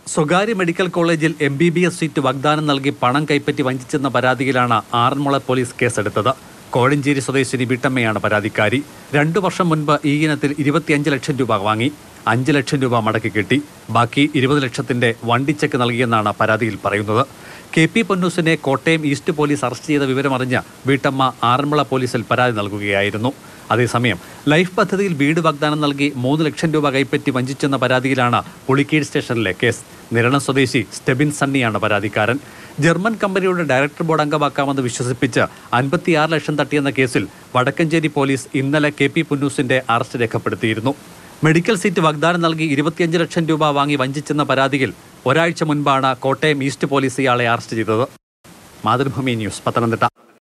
സ്വകാര്യ മെഡിക്കൽ കോളേജിൽ M B B S seat വാഗ്ദാനം നൽകി പണം കൈപ്പറ്റി വഞ്ചിച്ചെന്ന പരാതിയിലാണ് ആറന്മുള പോലീസ് കേസെടുത്തത് കോഴഞ്ചേരി സ്വദേശിനി വീട്ടമ്മയാണ് പരാതിക്കാരി രണ്ടു വർഷം മുൻപ് ഈ ഇനത്തിൽ ഇരുപത്തിയഞ്ച് ലക്ഷം രൂപ വാങ്ങി അഞ്ച് ലക്ഷം രൂപ മടക്കി കിട്ടി ബാക്കി ഇരുപത് ലക്ഷത്തിന്റെ വണ്ടിച്ചെക്ക് നൽകിയെന്നാണ് പരാതിയിൽ പറയുന്നത് കെ പി പൊന്നൂസിനെ കോട്ടയം ഈസ്റ്റ് പോലീസ് അറസ്റ്റ് ചെയ്ത വിവരമറിഞ്ഞ് വീട്ടമ്മ ആറന്മുള പോലീസിൽ പരാതി നൽകുകയായിരുന്നു അതേസമയം ലൈഫ് പദ്ധതിയിൽ വീട് വാഗ്ദാനം നൽകി മൂന്ന് ലക്ഷം രൂപ കൈപ്പറ്റി വഞ്ചിച്ചെന്ന പരാതിയിലാണ് പുളിക്കീട് സ്റ്റേഷനിലെ കേസ് നിരണം സ്വദേശി സ്റ്റെബിൻ സണ്ണിയാണ് പരാതിക്കാരൻ ജർമ്മൻ കമ്പനിയുടെ ഡയറക്ടർ ബോർഡ് അംഗമാക്കാമെന്ന് വിശ്വസിപ്പിച്ച് അൻപത്തിയാറ് ലക്ഷം തട്ടിയെന്ന കേസിൽ വടക്കഞ്ചേരി പോലീസ് ഇന്നലെ കെ പി പുന്നൂസിന്റെ അറസ്റ്റ് രേഖപ്പെടുത്തിയിരുന്നു മെഡിക്കൽ സീറ്റ് വാഗ്ദാനം നൽകി ഇരുപത്തിയഞ്ച് ലക്ഷം രൂപ വാങ്ങി വഞ്ചിച്ചെന്ന പരാതിയിൽ ഒരാഴ്ച മുൻപാണ് കോട്ടയം ഈസ്റ്റ് പോലീസ് ഇയാളെ അറസ്റ്റ് ചെയ്തത് മാതൃഭൂമി ന്യൂസ് പത്തനംതിട്ട